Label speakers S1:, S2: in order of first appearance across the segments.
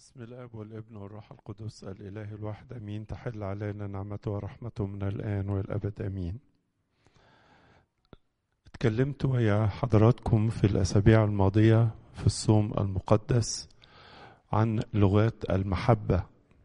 S1: بسم الاب والابن والروح القدس الاله الواحد امين تحل علينا نعمته ورحمته من الان والابد امين اتكلمت ويا حضراتكم في الاسابيع الماضيه في الصوم المقدس عن لغات المحبه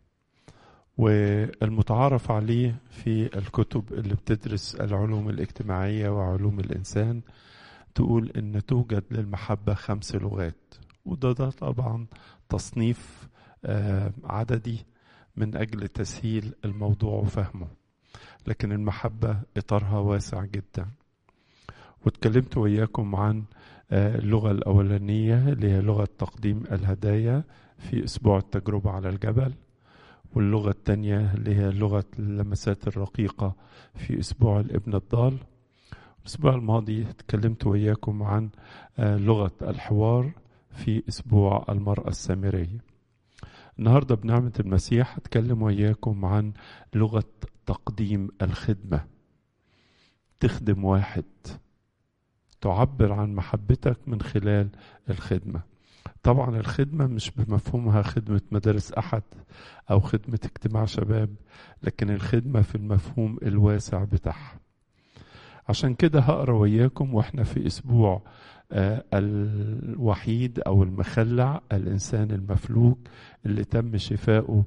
S1: والمتعارف عليه في الكتب اللي بتدرس العلوم الاجتماعيه وعلوم الانسان تقول ان توجد للمحبه خمس لغات وده ده طبعا تصنيف عددي من اجل تسهيل الموضوع وفهمه لكن المحبه اطارها واسع جدا واتكلمت وياكم عن اللغه الاولانيه اللي هي لغه تقديم الهدايا في اسبوع التجربه على الجبل واللغه الثانيه اللي هي لغه اللمسات الرقيقه في اسبوع الابن الضال الاسبوع الماضي اتكلمت وياكم عن لغه الحوار في اسبوع المراه السامريه النهارده بنعمه المسيح هتكلم وياكم عن لغه تقديم الخدمه تخدم واحد تعبر عن محبتك من خلال الخدمه طبعا الخدمه مش بمفهومها خدمه مدارس احد او خدمه اجتماع شباب لكن الخدمه في المفهوم الواسع بتاعها عشان كده هقرا وياكم واحنا في اسبوع آه الوحيد او المخلع الانسان المفلوج اللي تم شفاؤه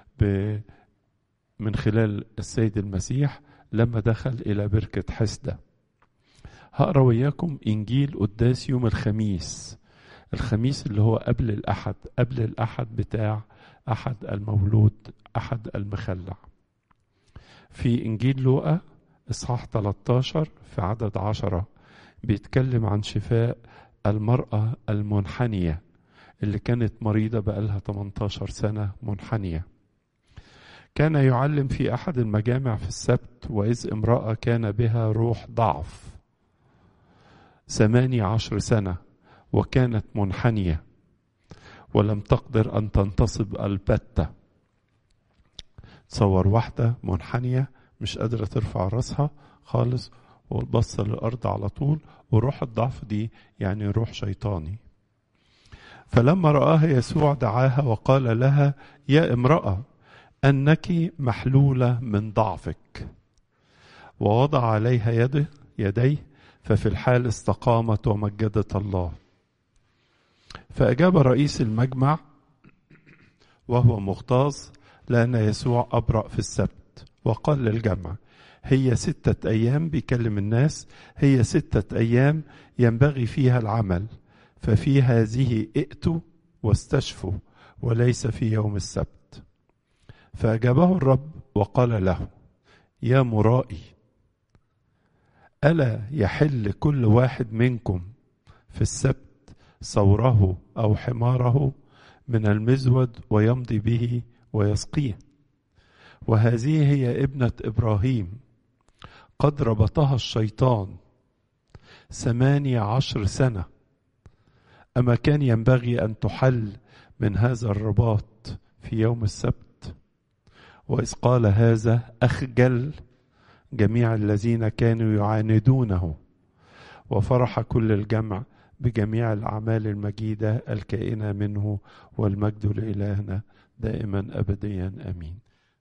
S1: من خلال السيد المسيح لما دخل الى بركه حسده هقرا وياكم انجيل قداس يوم الخميس الخميس اللي هو قبل الاحد قبل الاحد بتاع احد المولود احد المخلع في انجيل لوقا اصحاح 13 في عدد عشرة بيتكلم عن شفاء المرأة المنحنية اللي كانت مريضة بقالها 18 سنة منحنية كان يعلم في أحد المجامع في السبت وإذ امرأة كان بها روح ضعف ثماني عشر سنة وكانت منحنية ولم تقدر أن تنتصب البتة تصور واحدة منحنية مش قادرة ترفع راسها خالص وبص للأرض على طول وروح الضعف دي يعني روح شيطاني فلما رآها يسوع دعاها وقال لها يا امرأة أنك محلولة من ضعفك ووضع عليها يده يديه ففي الحال استقامت ومجدت الله فأجاب رئيس المجمع وهو مغتاظ لأن يسوع أبرأ في السبت وقال للجمع هي ستة أيام بيكلم الناس هي ستة أيام ينبغي فيها العمل ففي هذه ائتوا واستشفوا وليس في يوم السبت فأجابه الرب وقال له يا مرائي ألا يحل كل واحد منكم في السبت ثوره أو حماره من المزود ويمضي به ويسقيه وهذه هي ابنة إبراهيم قد ربطها الشيطان ثمانية عشر سنة أما كان ينبغي أن تحل من هذا الرباط في يوم السبت وإذ قال هذا أخجل جميع الذين كانوا يعاندونه وفرح كل الجمع بجميع الأعمال المجيدة الكائنة منه والمجد لإلهنا دائما أبديا آمين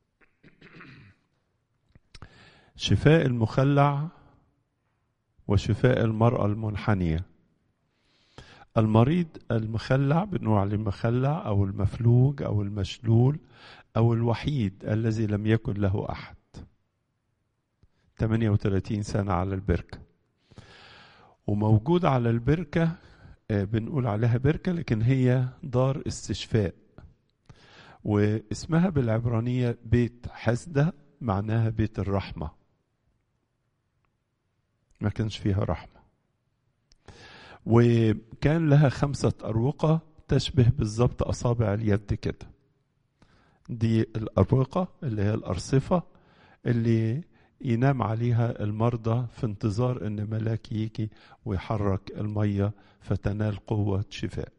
S1: شفاء المخلع وشفاء المرأة المنحنية المريض المخلع بنقول عليه المخلع أو المفلوج أو المشلول أو الوحيد الذي لم يكن له أحد 38 سنة على البركة وموجود على البركة بنقول عليها بركة لكن هي دار استشفاء واسمها بالعبرانية بيت حسدة معناها بيت الرحمة ما كانش فيها رحمة وكان لها خمسة أروقة تشبه بالظبط أصابع اليد كده دي الأروقة اللي هي الأرصفة اللي ينام عليها المرضى في انتظار ان ملاك يجي ويحرك المية فتنال قوة شفاء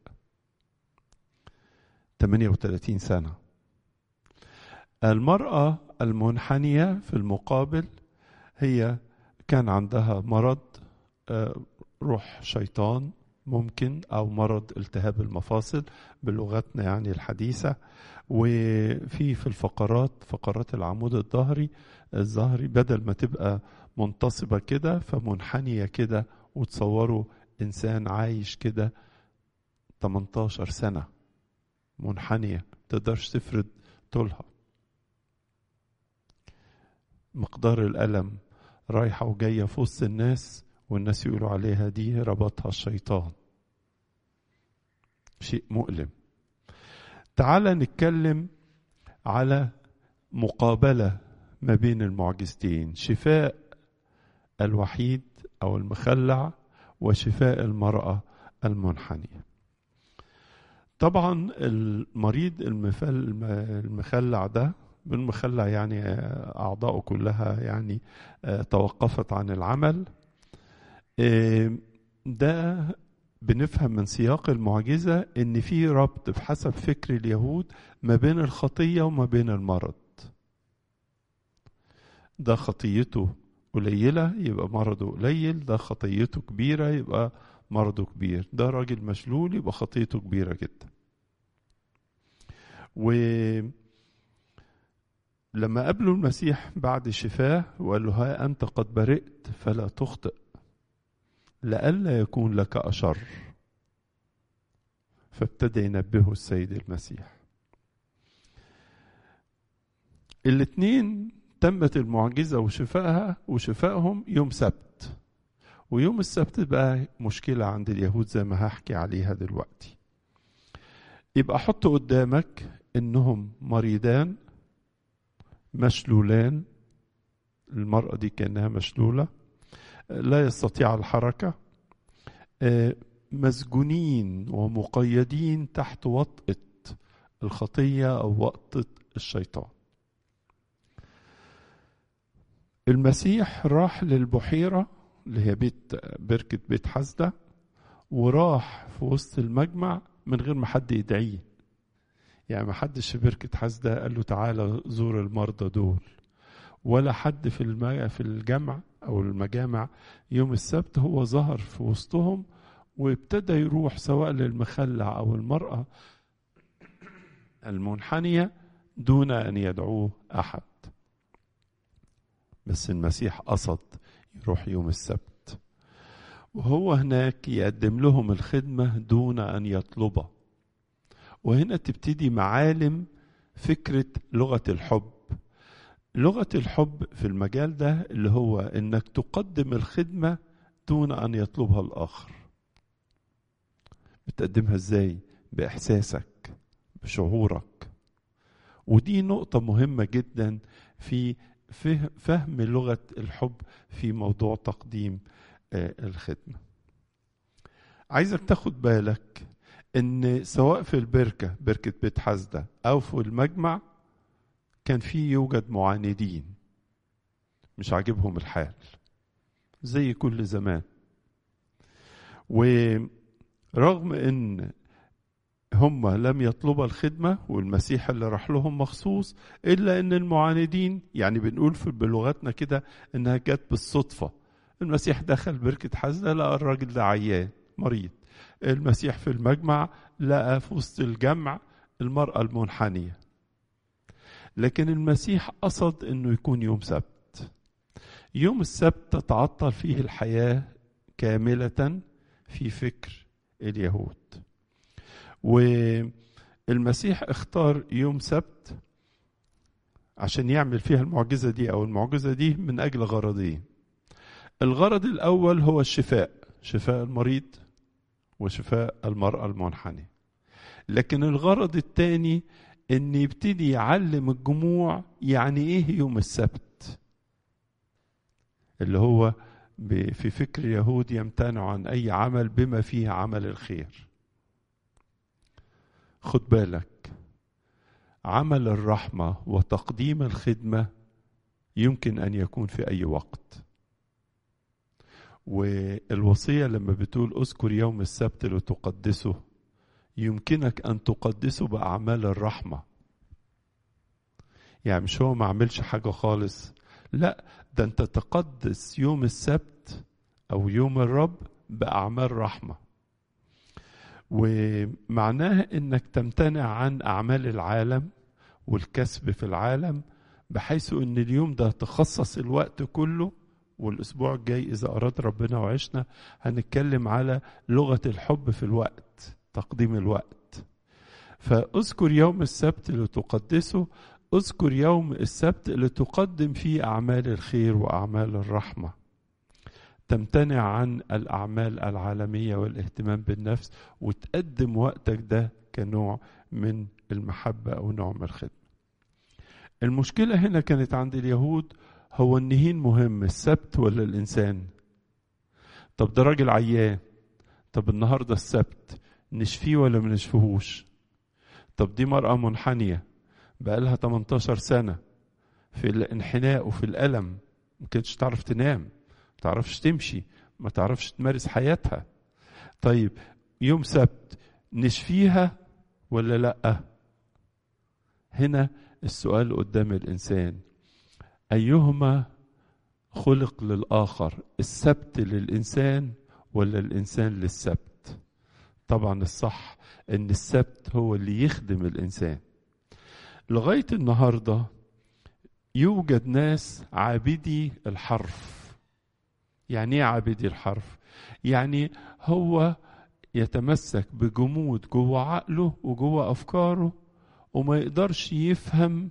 S1: 38 سنة المرأة المنحنية في المقابل هي كان عندها مرض روح شيطان ممكن أو مرض التهاب المفاصل بلغتنا يعني الحديثة وفي في الفقرات فقرات العمود الظهري الظهري بدل ما تبقى منتصبة كده فمنحنية كده وتصوروا إنسان عايش كده 18 سنة منحنية تقدرش تفرد طولها مقدار الألم رايحة وجاية في وسط الناس والناس يقولوا عليها دي ربطها الشيطان شيء مؤلم تعال نتكلم على مقابلة ما بين المعجزتين شفاء الوحيد أو المخلع وشفاء المرأة المنحنية طبعا المريض المخلع ده بالمخلع يعني أعضاؤه كلها يعني توقفت عن العمل ده بنفهم من سياق المعجزة إن في ربط بحسب فكر اليهود ما بين الخطية وما بين المرض ده خطيته قليلة يبقى مرضه قليل ده خطيته كبيرة يبقى مرضه كبير ده راجل مشلول يبقى خطيته كبيرة جدا و لما قابلوا المسيح بعد شفاه وقال له ها أنت قد برئت فلا تخطئ لئلا يكون لك أشر فابتدى ينبهه السيد المسيح الاثنين تمت المعجزة وشفائها وشفائهم يوم سبت ويوم السبت بقى مشكلة عند اليهود زي ما هحكي عليها دلوقتي يبقى حط قدامك انهم مريضان مشلولان المرأة دي كأنها مشلولة لا يستطيع الحركة مسجونين ومقيدين تحت وطأة الخطية أو وطأة الشيطان المسيح راح للبحيرة اللي هي بيت بركة بيت حسدة وراح في وسط المجمع من غير ما حد يدعيه يعني ما حدش في بركة حسدة قال له تعالى زور المرضى دول ولا حد في الم... في الجمع او المجامع يوم السبت هو ظهر في وسطهم وابتدى يروح سواء للمخلع او المراه المنحنيه دون ان يدعوه احد بس المسيح قصد يروح يوم السبت وهو هناك يقدم لهم الخدمه دون ان يطلبها وهنا تبتدي معالم فكره لغه الحب لغة الحب في المجال ده اللي هو انك تقدم الخدمة دون ان يطلبها الاخر. بتقدمها ازاي؟ باحساسك بشعورك. ودي نقطة مهمة جدا في فهم لغة الحب في موضوع تقديم الخدمة. عايزك تاخد بالك ان سواء في البركة بركة بيت حسدة او في المجمع كان في يوجد معاندين مش عاجبهم الحال زي كل زمان ورغم ان هم لم يطلبوا الخدمة والمسيح اللي راح لهم مخصوص إلا أن المعاندين يعني بنقول في بلغتنا كده إنها جت بالصدفة المسيح دخل بركة حزنة لقى الراجل ده عيان مريض المسيح في المجمع لقى في وسط الجمع المرأة المنحنية لكن المسيح قصد انه يكون يوم سبت يوم السبت تتعطل فيه الحياه كامله في فكر اليهود والمسيح اختار يوم سبت عشان يعمل فيها المعجزه دي او المعجزه دي من اجل غرضين الغرض الاول هو الشفاء شفاء المريض وشفاء المراه المنحنيه لكن الغرض الثاني ان يبتدي يعلم الجموع يعني ايه يوم السبت اللي هو في فكر اليهود يمتنع عن اي عمل بما فيه عمل الخير خد بالك عمل الرحمه وتقديم الخدمه يمكن ان يكون في اي وقت والوصيه لما بتقول اذكر يوم السبت لتقدسه يمكنك ان تقدسه باعمال الرحمه يعني مش هو ما عملش حاجه خالص لا ده انت تقدس يوم السبت او يوم الرب باعمال رحمه ومعناها انك تمتنع عن اعمال العالم والكسب في العالم بحيث ان اليوم ده تخصص الوقت كله والاسبوع الجاي اذا اراد ربنا وعشنا هنتكلم على لغه الحب في الوقت تقديم الوقت فاذكر يوم السبت لتقدسه اذكر يوم السبت لتقدم فيه اعمال الخير واعمال الرحمه تمتنع عن الاعمال العالميه والاهتمام بالنفس وتقدم وقتك ده كنوع من المحبه او نوع من الخدمه المشكله هنا كانت عند اليهود هو النهين مهم السبت ولا الانسان طب ده راجل عيان طب النهارده السبت نشفيه ولا ما نشفيهوش طب دي مرأة منحنية بقالها 18 سنة في الانحناء وفي الألم ما كانتش تعرف تنام ما تعرفش تمشي ما تعرفش تمارس حياتها طيب يوم سبت نشفيها ولا لأ هنا السؤال قدام الإنسان أيهما خلق للآخر السبت للإنسان ولا الإنسان للسبت طبعا الصح ان السبت هو اللي يخدم الانسان لغايه النهارده يوجد ناس عابدي الحرف يعني ايه عابدي الحرف يعني هو يتمسك بجمود جوه عقله وجوه افكاره وما يقدرش يفهم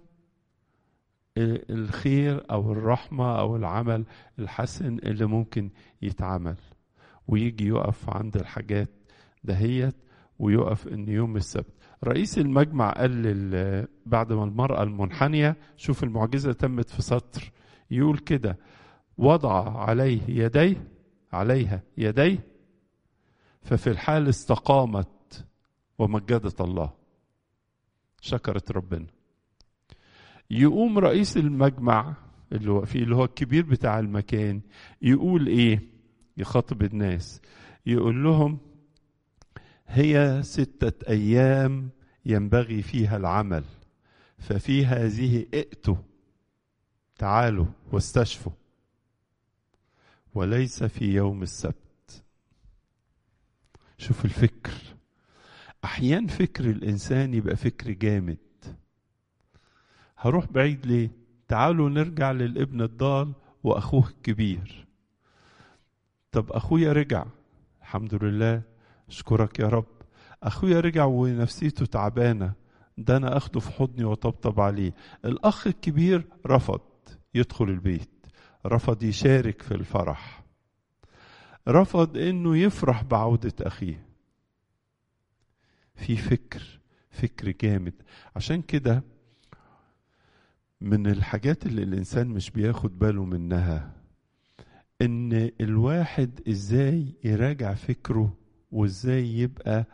S1: الخير او الرحمه او العمل الحسن اللي ممكن يتعمل ويجي يقف عند الحاجات دهيت ويقف ان يوم السبت رئيس المجمع قال بعد ما المرأة المنحنية شوف المعجزة تمت في سطر يقول كده وضع عليه يديه عليها يديه ففي الحال استقامت ومجدت الله شكرت ربنا يقوم رئيس المجمع اللي هو فيه اللي هو الكبير بتاع المكان يقول ايه يخاطب الناس يقول لهم هي ستة أيام ينبغي فيها العمل ففي هذه ائتوا تعالوا واستشفوا وليس في يوم السبت شوف الفكر أحيان فكر الإنسان يبقى فكر جامد هروح بعيد ليه تعالوا نرجع للابن الضال وأخوه الكبير طب أخويا رجع الحمد لله اشكرك يا رب اخويا رجع ونفسيته تعبانه ده انا اخده في حضني وطبطب عليه الاخ الكبير رفض يدخل البيت رفض يشارك في الفرح رفض انه يفرح بعودة اخيه في فكر فكر جامد عشان كده من الحاجات اللي الانسان مش بياخد باله منها ان الواحد ازاي يراجع فكره وازاي يبقى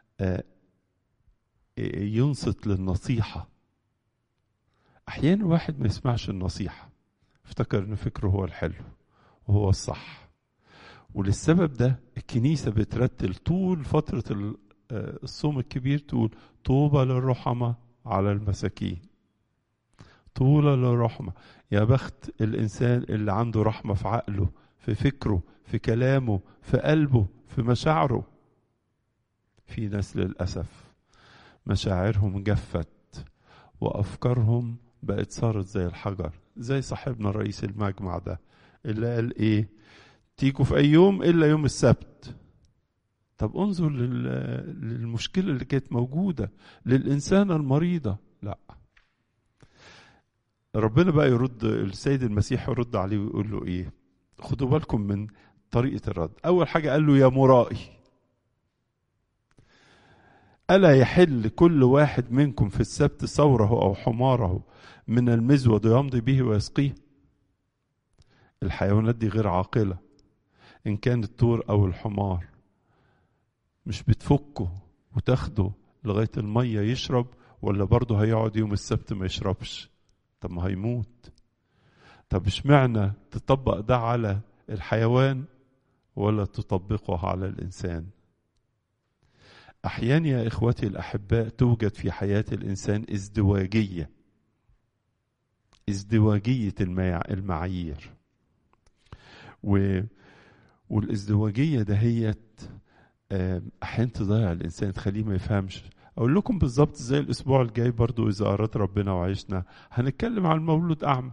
S1: ينصت للنصيحة أحيانا الواحد ما يسمعش النصيحة افتكر إن فكره هو الحلو وهو الصح وللسبب ده الكنيسة بترتل طول فترة الصوم الكبير تقول طوبى للرحمة على المساكين طولى للرحمة يا بخت الإنسان اللي عنده رحمة في عقله في فكره في كلامه في قلبه في مشاعره في ناس للأسف مشاعرهم جفت وأفكارهم بقت صارت زي الحجر زي صاحبنا رئيس المجمع ده اللي قال إيه تيجوا في أي يوم إلا يوم السبت طب انظر للمشكلة اللي كانت موجودة للإنسانة المريضة لا ربنا بقى يرد السيد المسيح يرد عليه ويقول له ايه خدوا بالكم من طريقة الرد أول حاجة قال له يا مرائي ألا يحل كل واحد منكم في السبت ثوره أو حماره من المزود ويمضي به ويسقيه الحيوانات دي غير عاقلة إن كان الطور أو الحمار مش بتفكه وتاخده لغاية المية يشرب ولا برضه هيقعد يوم السبت ما يشربش طب ما هيموت طب اشمعنى تطبق ده على الحيوان ولا تطبقه على الإنسان أحيانا يا إخوتي الأحباء توجد في حياة الإنسان ازدواجية ازدواجية المعايير و والازدواجية دهيت احيانا تضيع الانسان تخليه ما يفهمش اقول لكم بالظبط زي الاسبوع الجاي برضو اذا اراد ربنا وعشنا هنتكلم عن المولود اعمى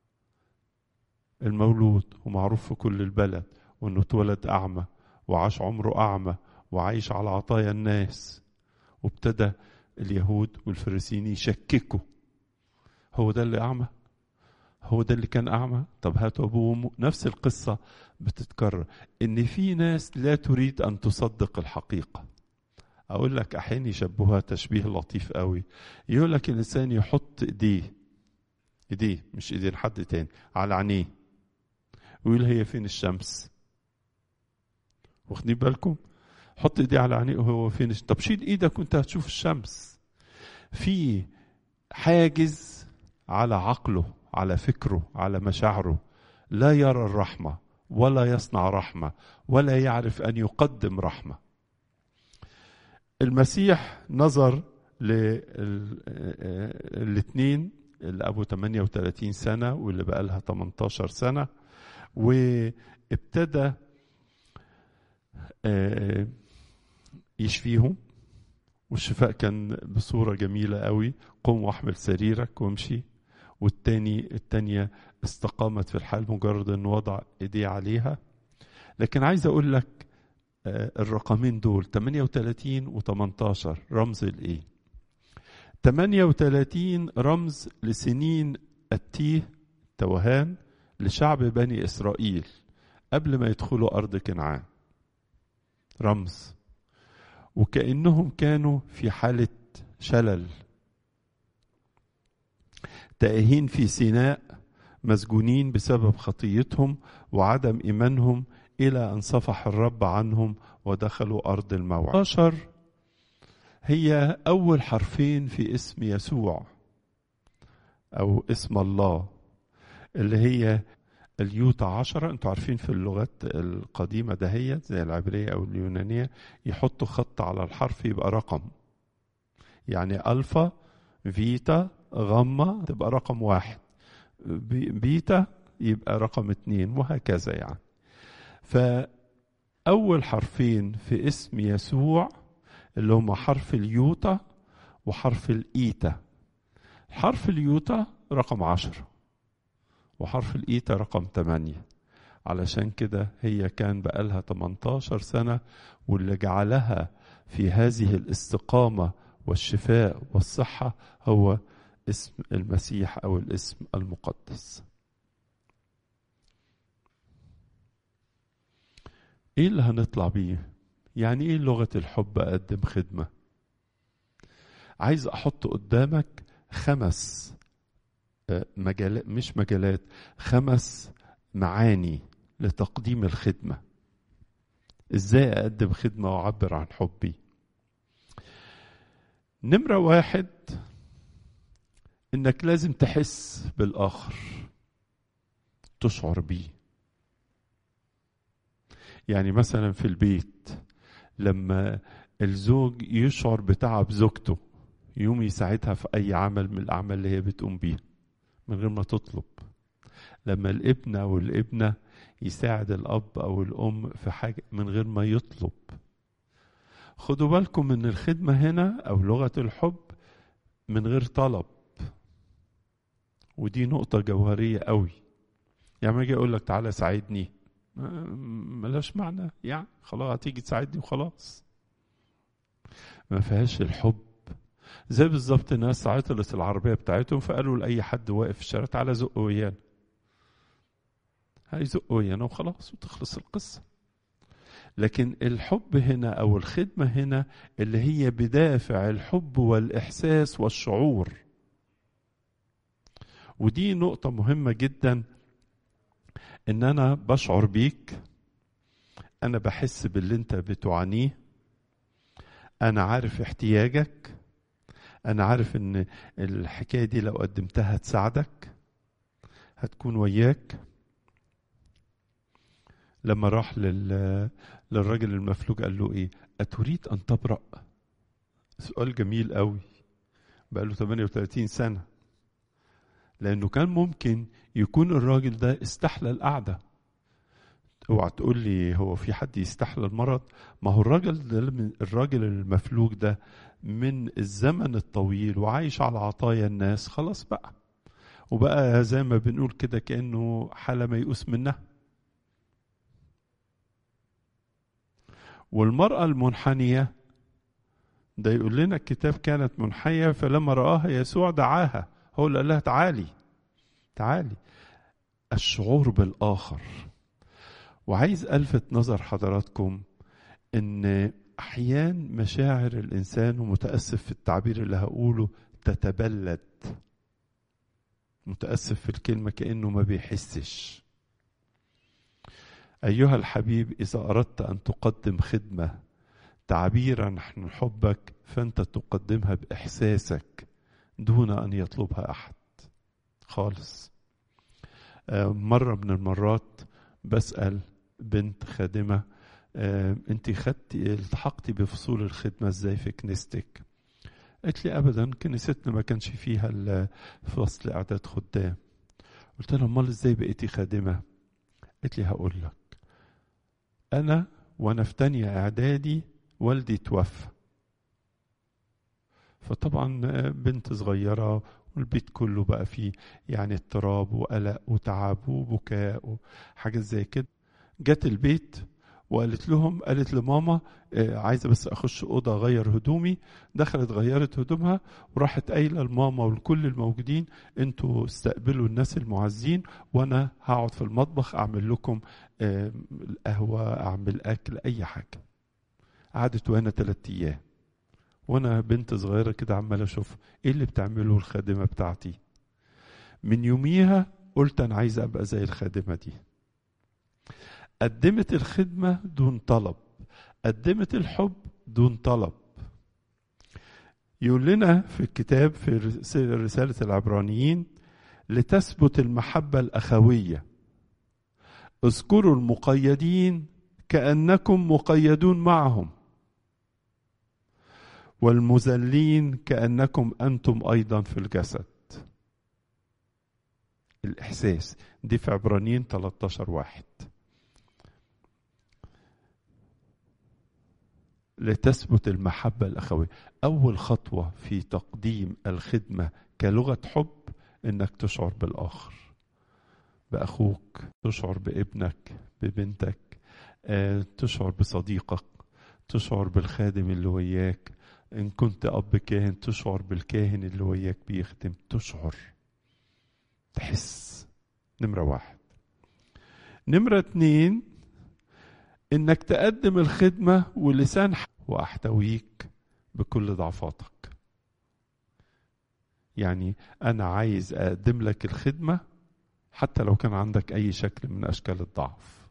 S1: المولود ومعروف في كل البلد وانه اتولد اعمى وعاش عمره اعمى وعايش على عطايا الناس وابتدى اليهود والفريسيين يشككوا هو ده اللي اعمى هو ده اللي كان اعمى طب هاتوا ابوه وامه نفس القصه بتتكرر ان في ناس لا تريد ان تصدق الحقيقه اقول لك احيانا يشبهها تشبيه لطيف قوي يقول لك الانسان يحط ايديه ايديه مش ايدين حد تاني على عينيه ويقول هي فين الشمس واخدين بالكم حط ايديه على عينيه وهو فين طب شيل ايدك وانت هتشوف الشمس في حاجز على عقله على فكره على مشاعره لا يرى الرحمه ولا يصنع رحمه ولا يعرف ان يقدم رحمه المسيح نظر للاثنين اللي ابو 38 سنه واللي بقى لها 18 سنه وابتدى يشفيهم والشفاء كان بصوره جميله قوي قم واحمل سريرك وامشي والتاني التانية استقامت في الحال مجرد انه وضع ايديه عليها لكن عايز اقول لك الرقمين دول 38 و 18 رمز الايه 38 رمز لسنين التيه توهان لشعب بني اسرائيل قبل ما يدخلوا ارض كنعان رمز وكانهم كانوا في حاله شلل تائهين في سيناء مسجونين بسبب خطيتهم وعدم ايمانهم الى ان صفح الرب عنهم ودخلوا ارض الموعد. 11 هي اول حرفين في اسم يسوع او اسم الله اللي هي اليوتا عشرة انتوا عارفين في اللغات القديمة دهيت زي العبرية او اليونانية يحطوا خط على الحرف يبقى رقم يعني الفا فيتا غاما تبقى رقم واحد بيتا يبقى رقم اتنين وهكذا يعني فأول حرفين في اسم يسوع اللي هما حرف اليوتا وحرف الإيتا حرف اليوتا رقم عشرة وحرف الإيتا رقم تمانية علشان كده هي كان بقالها 18 سنة واللي جعلها في هذه الاستقامة والشفاء والصحة هو اسم المسيح أو الاسم المقدس ايه اللي هنطلع بيه يعني ايه لغة الحب اقدم خدمة عايز احط قدامك خمس مجالات مش مجالات خمس معاني لتقديم الخدمة ازاي اقدم خدمة واعبر عن حبي نمرة واحد انك لازم تحس بالاخر تشعر بيه يعني مثلا في البيت لما الزوج يشعر بتعب زوجته يوم يساعدها في اي عمل من الاعمال اللي هي بتقوم بيها من غير ما تطلب لما الابن او الابنه يساعد الاب او الام في حاجه من غير ما يطلب خدوا بالكم من الخدمه هنا او لغه الحب من غير طلب ودي نقطه جوهريه قوي يعني ما اجي اقول لك تعالى ساعدني ملاش معنى يعني خلاص هتيجي تساعدني وخلاص ما فيهاش الحب زي بالظبط ناس عطلت العربيه بتاعتهم فقالوا لاي حد واقف في الشارع تعالى زق ويانا هيزق ويانا وخلاص وتخلص القصه لكن الحب هنا او الخدمه هنا اللي هي بدافع الحب والاحساس والشعور ودي نقطه مهمه جدا ان انا بشعر بيك انا بحس باللي انت بتعانيه انا عارف احتياجك انا عارف ان الحكايه دي لو قدمتها تساعدك هتكون وياك لما راح لل... للراجل المفلوج قال له ايه اتريد ان تبرأ سؤال جميل قوي بقى له 38 سنه لانه كان ممكن يكون الراجل ده استحلى القعده اوعى تقول لي هو في حد يستحمل المرض ما هو الراجل ده الراجل المفلوج ده من الزمن الطويل وعايش على عطايا الناس خلاص بقى وبقى زي ما بنقول كده كأنه حالة ميؤوس منها والمرأة المنحنية ده يقول لنا الكتاب كانت منحية فلما رآها يسوع دعاها هو اللي قال لها تعالي تعالي الشعور بالآخر وعايز ألفت نظر حضراتكم إن أحيان مشاعر الإنسان ومتأسف في التعبير اللي هقوله تتبلد متأسف في الكلمة كأنه ما بيحسش أيها الحبيب إذا أردت أن تقدم خدمة تعبيرا عن حبك فأنت تقدمها بإحساسك دون أن يطلبها أحد خالص مرة من المرات بسأل بنت خادمة انت خدتي التحقتي بفصول الخدمة ازاي في كنيستك قالت لي ابدا كنيستنا ما كانش فيها فصل اعداد خدام قلت لها امال ازاي بقيتي خادمة قالت لي هقول لك انا وانا في تانية اعدادي والدي توفى فطبعا بنت صغيرة والبيت كله بقى فيه يعني اضطراب وقلق وتعب وبكاء وحاجات زي كده جت البيت وقالت لهم قالت لماما عايزه بس اخش اوضه اغير هدومي دخلت غيرت هدومها وراحت قايله لماما ولكل الموجودين انتوا استقبلوا الناس المعزين وانا هقعد في المطبخ اعمل لكم القهوه اعمل اكل اي حاجه قعدت وانا ثلاثة ايام وانا بنت صغيره كده عمال اشوف ايه اللي بتعمله الخادمه بتاعتي من يوميها قلت انا عايز ابقى زي الخادمه دي قدمت الخدمه دون طلب قدمت الحب دون طلب يقول لنا في الكتاب في رساله العبرانيين لتثبت المحبه الاخويه اذكروا المقيدين كانكم مقيدون معهم والمذلين كأنكم أنتم أيضا في الجسد الإحساس دي في عبرانيين 13 واحد لتثبت المحبة الأخوية أول خطوة في تقديم الخدمة كلغة حب إنك تشعر بالآخر بأخوك تشعر بابنك ببنتك آه، تشعر بصديقك تشعر بالخادم اللي وياك إن كنت أب كاهن تشعر بالكاهن اللي وياك بيخدم تشعر تحس نمرة واحد نمرة اتنين إنك تقدم الخدمة ولسان وأحتويك بكل ضعفاتك يعني أنا عايز أقدم لك الخدمة حتى لو كان عندك أي شكل من أشكال الضعف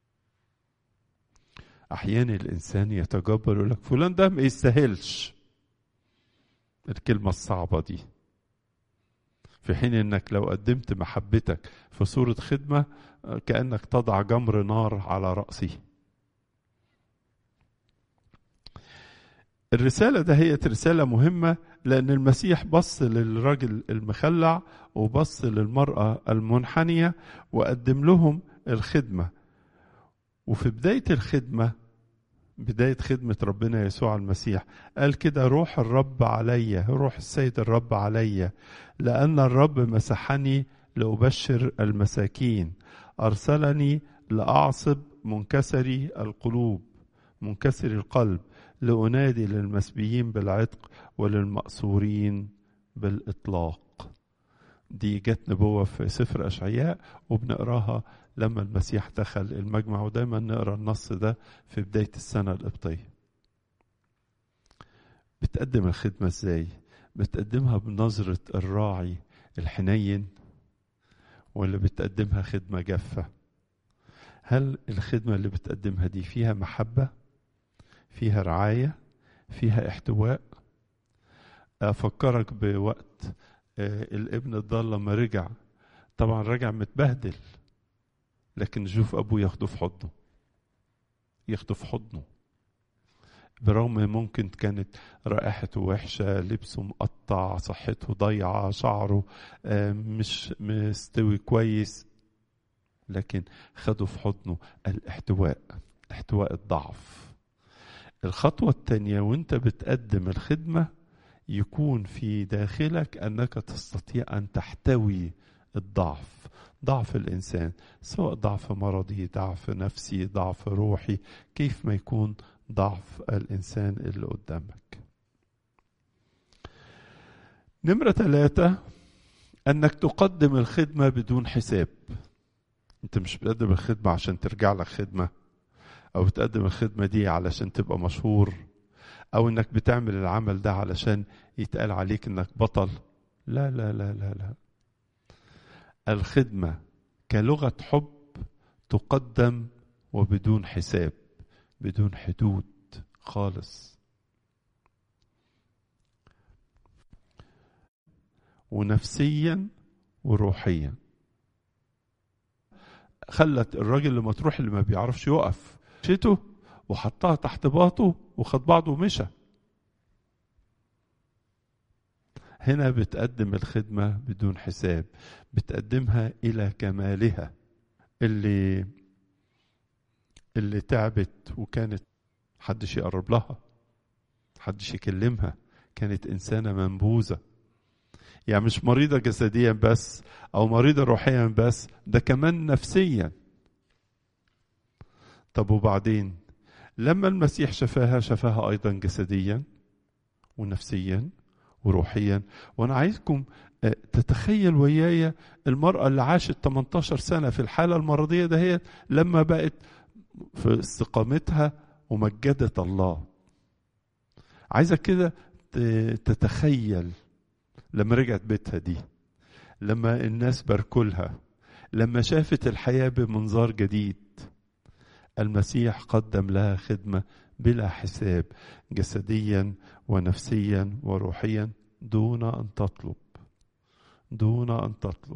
S1: أحيانا الإنسان يتجبر يقول لك فلان ده ما يستاهلش الكلمة الصعبة دي في حين انك لو قدمت محبتك في صورة خدمة كأنك تضع جمر نار على رأسه الرسالة ده هي رسالة مهمة لأن المسيح بص للرجل المخلع وبص للمرأة المنحنية وقدم لهم الخدمة وفي بداية الخدمة بداية خدمة ربنا يسوع المسيح قال كده روح الرب علي روح السيد الرب علي لأن الرب مسحني لأبشر المساكين أرسلني لأعصب منكسري القلوب منكسر القلب لأنادي للمسبيين بالعتق وللمأسورين بالإطلاق دي جت نبوة في سفر أشعياء وبنقراها لما المسيح دخل المجمع ودايما نقرا النص ده في بداية السنة القبطية بتقدم الخدمة ازاي بتقدمها بنظرة الراعي الحنين ولا بتقدمها خدمة جافة هل الخدمة اللي بتقدمها دي فيها محبة فيها رعاية فيها احتواء أفكرك بوقت الابن الضال لما رجع طبعا رجع متبهدل لكن شوف ابوه ياخده في حضنه ياخده في حضنه برغم ممكن كانت رائحته وحشة لبسه مقطع صحته ضايعة شعره مش مستوي كويس لكن خدوا في حضنه الاحتواء احتواء الضعف الخطوة الثانية وانت بتقدم الخدمة يكون في داخلك انك تستطيع ان تحتوي الضعف ضعف الانسان سواء ضعف مرضي ضعف نفسي ضعف روحي كيف ما يكون ضعف الانسان اللي قدامك نمرة ثلاثة انك تقدم الخدمة بدون حساب انت مش بتقدم الخدمة عشان ترجع لك خدمة او بتقدم الخدمة دي علشان تبقى مشهور او انك بتعمل العمل ده علشان يتقال عليك انك بطل لا لا لا لا لا الخدمة كلغة حب تقدم وبدون حساب بدون حدود خالص ونفسيا وروحيا خلت الراجل لما تروح اللي ما بيعرفش يقف شته وحطها تحت باطه وخد بعضه ومشى هنا بتقدم الخدمة بدون حساب بتقدمها إلى كمالها اللي اللي تعبت وكانت حدش يقرب لها حدش يكلمها كانت إنسانة منبوذة يعني مش مريضة جسديا بس أو مريضة روحيا بس ده كمان نفسيا طب وبعدين لما المسيح شفاها شفاها أيضا جسديا ونفسيا وروحيا وأنا عايزكم تتخيل ويايا المرأة اللي عاشت 18 سنة في الحالة المرضية دهيت لما بقت في استقامتها ومجدت الله عايزك كده تتخيل لما رجعت بيتها دي لما الناس باركولها لما شافت الحياة بمنظار جديد المسيح قدم لها خدمة بلا حساب جسديا ونفسيا وروحيا دون أن تطلب دون أن تطلب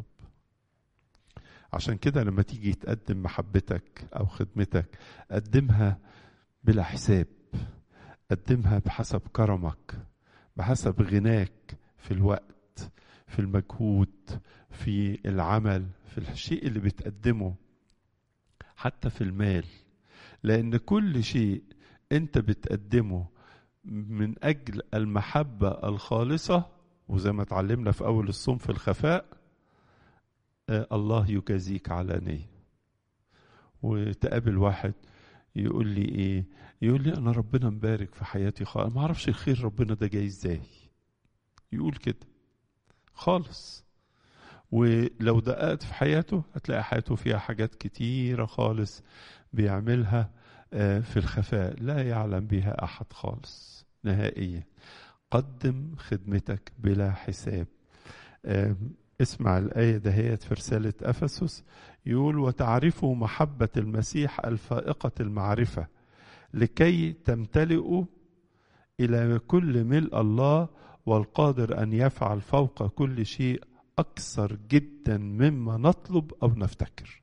S1: عشان كده لما تيجي تقدم محبتك أو خدمتك قدمها بلا حساب قدمها بحسب كرمك بحسب غناك في الوقت في المجهود في العمل في الشيء اللي بتقدمه حتى في المال لأن كل شيء أنت بتقدمه من أجل المحبة الخالصة وزي ما اتعلمنا في أول الصوم في الخفاء آه الله يجازيك علانية وتقابل واحد يقول لي ايه يقول لي انا ربنا مبارك في حياتي خالص ما اعرفش الخير ربنا ده جاي ازاي يقول كده خالص ولو دققت في حياته هتلاقي حياته فيها حاجات كتيرة خالص بيعملها في الخفاء لا يعلم بها أحد خالص نهائيا قدم خدمتك بلا حساب اسمع الآية دهيت في رسالة أفسس يقول وتعرفوا محبة المسيح الفائقة المعرفة لكي تمتلئوا إلى كل ملء الله والقادر أن يفعل فوق كل شيء أكثر جدا مما نطلب أو نفتكر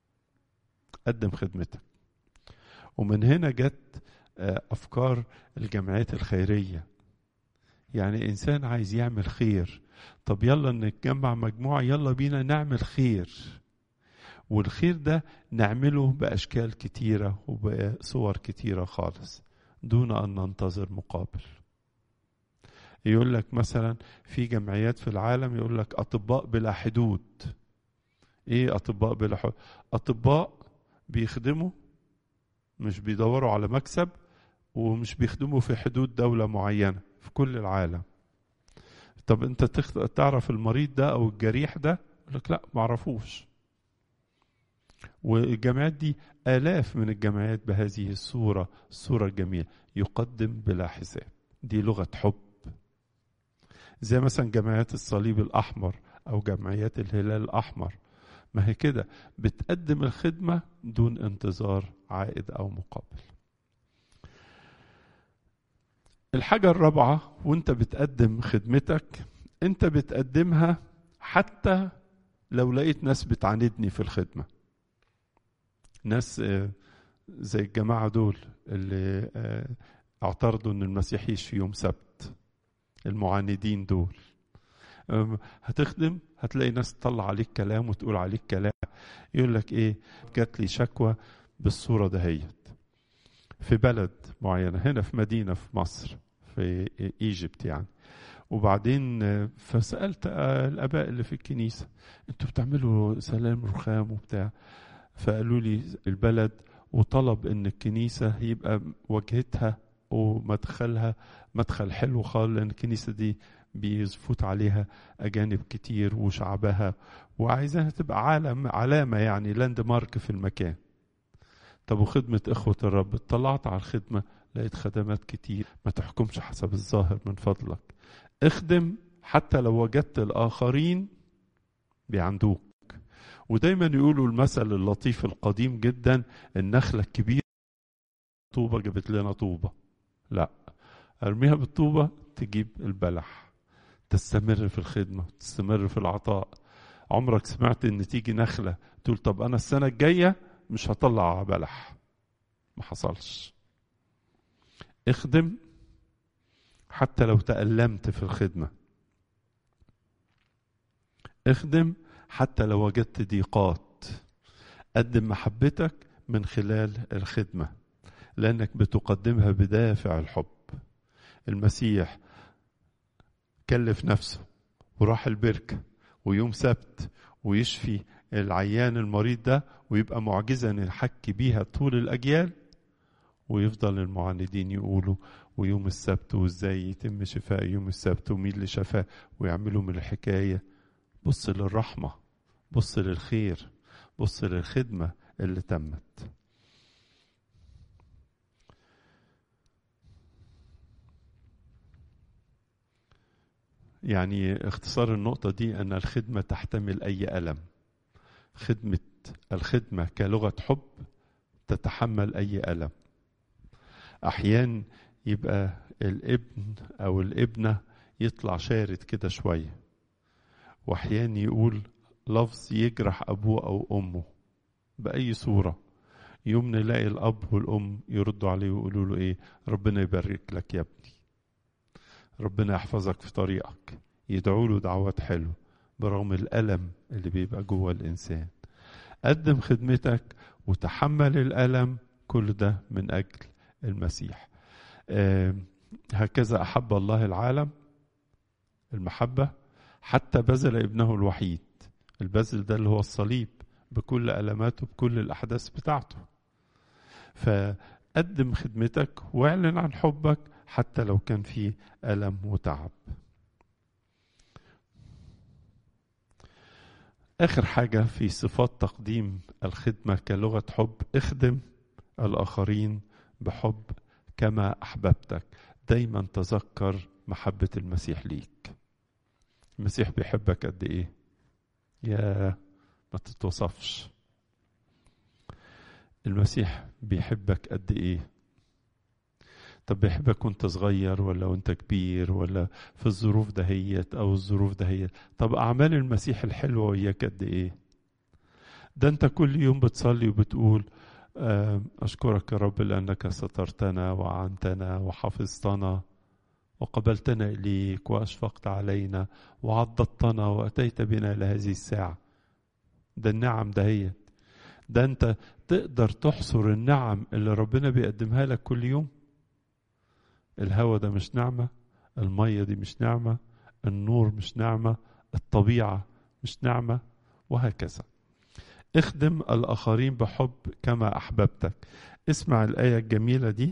S1: قدم خدمتك ومن هنا جت أفكار الجمعيات الخيرية يعني إنسان عايز يعمل خير طب يلا نتجمع مجموعة يلا بينا نعمل خير والخير ده نعمله بأشكال كتيرة وبصور كتيرة خالص دون أن ننتظر مقابل يقول لك مثلا في جمعيات في العالم يقول لك أطباء بلا حدود إيه أطباء بلا حدود أطباء بيخدموا مش بيدوروا على مكسب ومش بيخدموا في حدود دولة معينة في كل العالم طب انت تعرف المريض ده او الجريح ده يقول لك لا معرفوش والجامعات دي آلاف من الجامعات بهذه الصورة الصورة الجميلة يقدم بلا حساب دي لغة حب زي مثلا جمعيات الصليب الأحمر أو جمعيات الهلال الأحمر ما هي كده بتقدم الخدمة دون انتظار عائد أو مقابل الحاجة الرابعة وانت بتقدم خدمتك انت بتقدمها حتى لو لقيت ناس بتعاندني في الخدمة ناس زي الجماعة دول اللي اعترضوا ان المسيح يشفي يوم سبت المعاندين دول أم، هتخدم هتلاقي ناس تطلع عليك كلام وتقول عليك كلام يقول لك ايه جات لي شكوى بالصورة دهيت في بلد معينة هنا في مدينة في مصر في ايجيبت يعني وبعدين آه، فسألت آه، الآباء اللي في الكنيسة انتوا بتعملوا سلام رخام وبتاع فقالوا لي البلد وطلب ان الكنيسة يبقى واجهتها ومدخلها مدخل حلو خالص لان الكنيسة دي بيفوت عليها اجانب كتير وشعبها وعايزاها تبقى عالم علامة يعني لاند مارك في المكان طب وخدمة إخوة الرب اطلعت على الخدمة لقيت خدمات كتير ما تحكمش حسب الظاهر من فضلك اخدم حتى لو وجدت الآخرين بيعندوك ودايما يقولوا المثل اللطيف القديم جدا النخلة الكبيرة طوبة جابت لنا طوبة لا ارميها بالطوبة تجيب البلح تستمر في الخدمة تستمر في العطاء عمرك سمعت ان تيجي نخلة تقول طب انا السنة الجاية مش هطلع بلح ما حصلش اخدم حتى لو تألمت في الخدمة اخدم حتى لو وجدت ضيقات قدم محبتك من خلال الخدمة لأنك بتقدمها بدافع الحب المسيح كلف نفسه وراح البركة ويوم سبت ويشفي العيان المريض ده ويبقى معجزة نحكي بيها طول الأجيال ويفضل المعاندين يقولوا ويوم السبت وازاي يتم شفاء يوم السبت ومين اللي شفاه ويعملوا من الحكاية بص للرحمة بص للخير بص للخدمة اللي تمت يعني اختصار النقطة دي أن الخدمة تحتمل أي ألم خدمة الخدمة كلغة حب تتحمل أي ألم أحيان يبقى الابن أو الابنة يطلع شارد كده شوية وأحيان يقول لفظ يجرح أبوه أو أمه بأي صورة يوم نلاقي الأب والأم يردوا عليه ويقولوا له إيه ربنا يبارك لك يا ابني ربنا يحفظك في طريقك يدعوا له دعوات حلوة برغم الألم اللي بيبقى جوه الإنسان قدم خدمتك وتحمل الألم كل ده من أجل المسيح آه هكذا أحب الله العالم المحبة حتى بذل ابنه الوحيد البذل ده اللي هو الصليب بكل ألماته بكل الأحداث بتاعته فقدم خدمتك واعلن عن حبك حتى لو كان فيه ألم وتعب آخر حاجة في صفات تقديم الخدمة كلغة حب اخدم الآخرين بحب كما أحببتك دايما تذكر محبة المسيح ليك المسيح بيحبك قد إيه يا ما تتوصفش المسيح بيحبك قد إيه طب بيحبك وانت صغير ولا وانت كبير ولا في الظروف دهيت او الظروف دهيت طب اعمال المسيح الحلوه وياك قد ايه ده انت كل يوم بتصلي وبتقول اشكرك يا رب لانك سترتنا وعنتنا وحفظتنا وقبلتنا اليك واشفقت علينا وعضدتنا واتيت بنا لهذه الساعه ده النعم دهيت ده انت تقدر تحصر النعم اللي ربنا بيقدمها لك كل يوم الهوا ده مش نعمة المية دي مش نعمة النور مش نعمة الطبيعة مش نعمة وهكذا اخدم الآخرين بحب كما أحببتك اسمع الآية الجميلة دي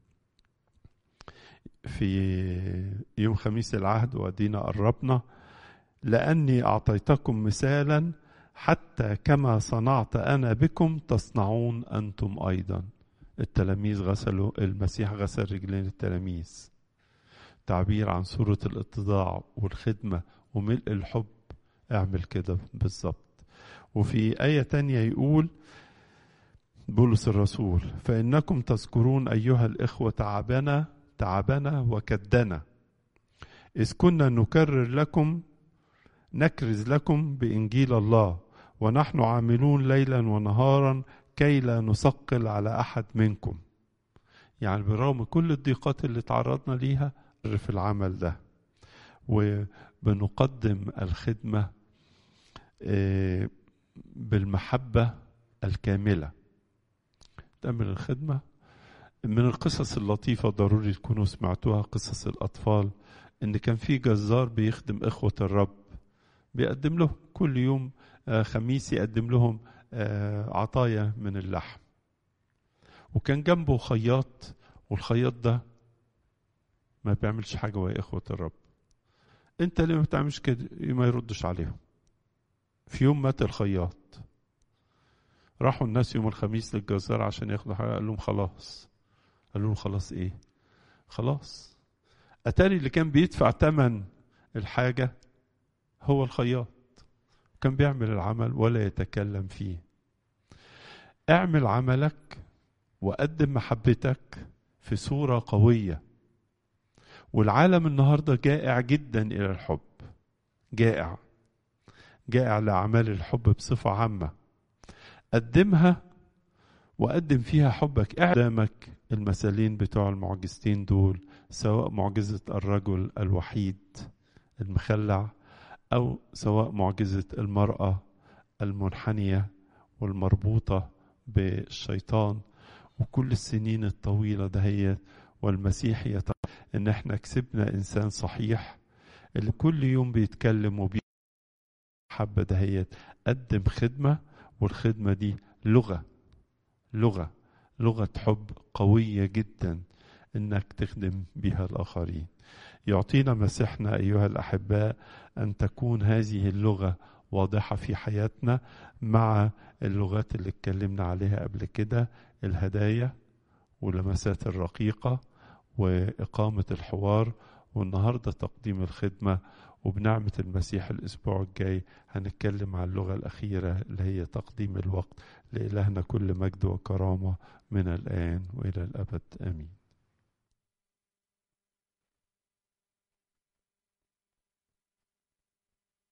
S1: في يوم خميس العهد وأدينا قربنا لأني أعطيتكم مثالا حتى كما صنعت أنا بكم تصنعون أنتم أيضا التلاميذ غسلوا المسيح غسل رجلين التلاميذ تعبير عن صورة الاتضاع والخدمة وملء الحب اعمل كده بالظبط وفي آية تانية يقول بولس الرسول فإنكم تذكرون أيها الإخوة تعبنا تعبنا وكدنا إذ كنا نكرر لكم نكرز لكم بإنجيل الله ونحن عاملون ليلا ونهارا كي لا نثقل على احد منكم يعني برغم كل الضيقات اللي تعرضنا ليها في العمل ده وبنقدم الخدمة بالمحبة الكاملة تعمل الخدمة من القصص اللطيفة ضروري تكونوا سمعتوها قصص الأطفال إن كان في جزار بيخدم إخوة الرب بيقدم لهم كل يوم خميس يقدم لهم عطايا من اللحم وكان جنبه خياط والخياط ده ما بيعملش حاجة ويا إخوة الرب أنت ليه ما بتعملش كده ما يردش عليهم في يوم مات الخياط راحوا الناس يوم الخميس للجزار عشان ياخدوا حاجة قال لهم خلاص قال لهم خلاص ايه خلاص اتاري اللي كان بيدفع ثمن الحاجة هو الخياط كان بيعمل العمل ولا يتكلم فيه اعمل عملك وقدم محبتك في صورة قوية والعالم النهاردة جائع جدا إلى الحب جائع جائع لأعمال الحب بصفة عامة قدمها وقدم فيها حبك قدامك المثالين بتوع المعجزتين دول سواء معجزة الرجل الوحيد المخلع أو سواء معجزة المرأة المنحنية والمربوطة بالشيطان وكل السنين الطويلة دهيت والمسيح يتعلم إن احنا كسبنا إنسان صحيح اللي كل يوم بيتكلم وبي حبة دهيت قدم خدمة والخدمة دي لغة لغة لغة حب قوية جدا انك تخدم بها الاخرين يعطينا مسيحنا ايها الاحباء ان تكون هذه اللغة واضحة في حياتنا مع اللغات اللي اتكلمنا عليها قبل كده الهدايا واللمسات الرقيقة وإقامة الحوار والنهاردة تقديم الخدمة وبنعمة المسيح الأسبوع الجاي هنتكلم عن اللغة الأخيرة اللي هي تقديم الوقت لإلهنا كل مجد وكرامة من الآن وإلى الأبد آمين